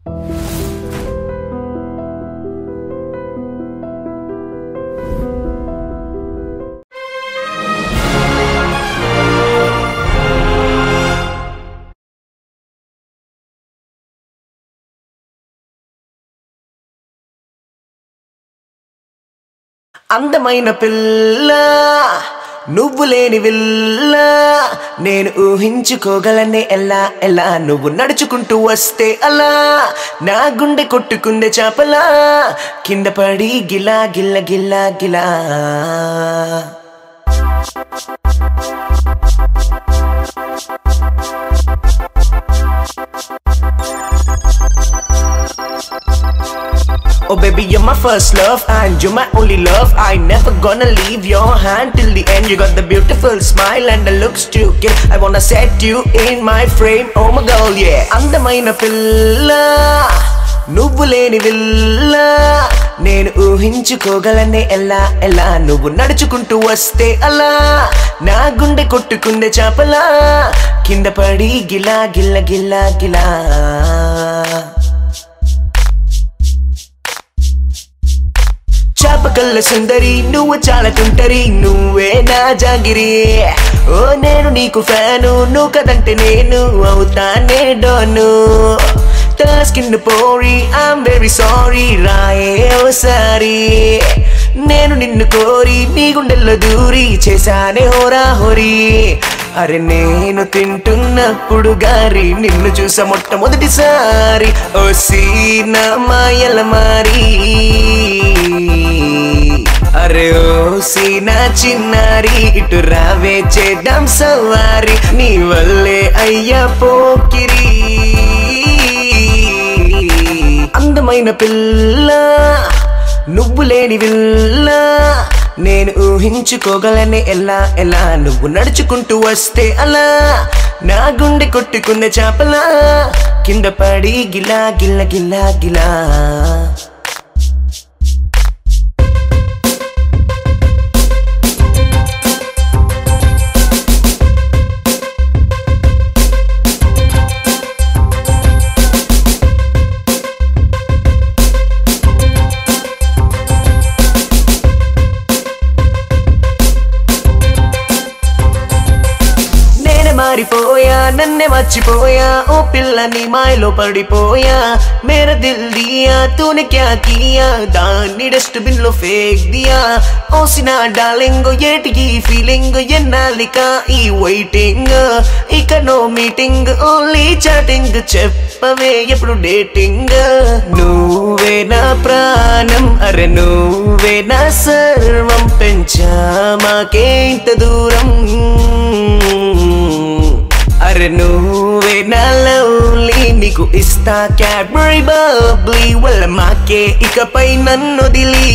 అందమైన పిల్ల నువ్వు లేని విల్ల నేను ఊహించుకోగలనే ఎలా ఎలా నువ్వు నడుచుకుంటూ వస్తే అలా నా గుండె కొట్టుకుందే చాపలా కింద పడి గిలా గిల్ల గిల్లా గిలా Oh baby, you're my first love and you're my only love. I never gonna leave your hand till the end. You got the beautiful smile and the looks to kill. I wanna set you in my frame. Oh my girl, yeah. అందమైన పిల్ల నువ్వు లేని villa నేను ఊహించుకోగలనే ఎలా ఎలా నువ్వు నడుచుకుంటూ వస్తే అలా నా గుండె కొట్టుకుందే చాపలా కింద పడి గిలా గిల్ల గిల్లా గిలా చాపకల్ల సుందరి నువ్వు చాలా తుంటరి నువ్వే నా జాగిరి ఓ నేను నీకు ఫ్యాను నువ్వు కదంటే నేను అవుతానే డోను తెల్ల స్కిన్ పోరి ఐఎమ్ వెరీ సారీ రాయే ఓసారి నేను నిన్ను కోరి నీ గుండెల్లో దూరి చేశానే హోరా హోరీ అరే నేను తింటున్నప్పుడు గారి నిన్ను చూసా మొట్టమొదటిసారి ఓ సీనా మాయల మారి అరే ఓ సీనా చిన్నారి ఇటు రావే చేద్దాం సవారి నీ వల్లే అయ్యా పోకిరి అందమైన పిల్ల నువ్వు లేని విల్ల నేను ఊహించుకోగలనే ఎలా ఎలా నువ్వు నడుచుకుంటూ వస్తే అలా నా గుండె కొట్టుకున్న చాపలా కింద పడి గిలా గిల్ల గిల్లా గిలా నేనే మారిపోయా నన్నే మర్చిపోయా ఓ పిల్ల నీ మాయలో పడిపోయా మేర దిల్ దియా తూనే క్యా కియా దాన్ని డస్ట్బిన్ లో ఫేక్ దియా ఓసిన డార్లింగ్ ఏటికి ఫీలింగ్ ఎన్నాలిక ఈ వెయిటింగ్ ఇక నో మీటింగ్ ఓన్లీ చాటింగ్ చెప్పవే ఎప్పుడు డేటింగ్ నువ్వే నా ప్రాణం అరే నువ్వే నా సర్వం పెంచా మాకే ఇంత దూరం అరే నువ్వే నా లవ్లీ నీకు ఇస్తా క్యాడ్బరీ బబ్లీ వల్ల మాకే ఇకపై నన్ను దిలీ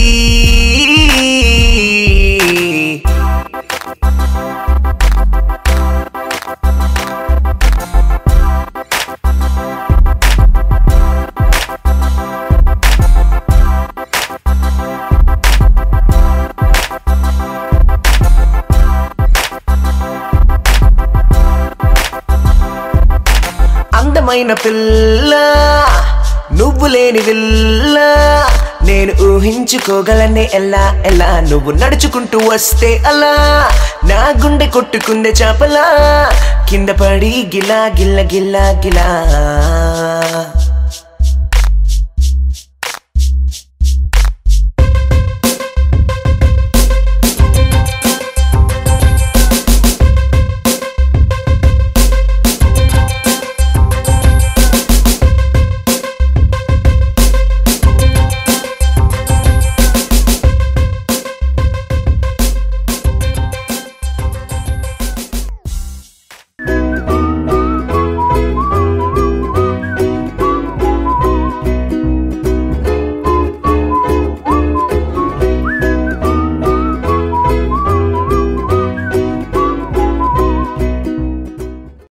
అందమైన పిల్ల నువ్వు లేని విల్ల నేను ఊహించుకోగలనే ఎలా ఎలా నువ్వు నడుచుకుంటూ వస్తే అలా నా గుండె కొట్టుకుందే చాపలా కింద పడి గిలా గిల్ల గిల్లా గిలా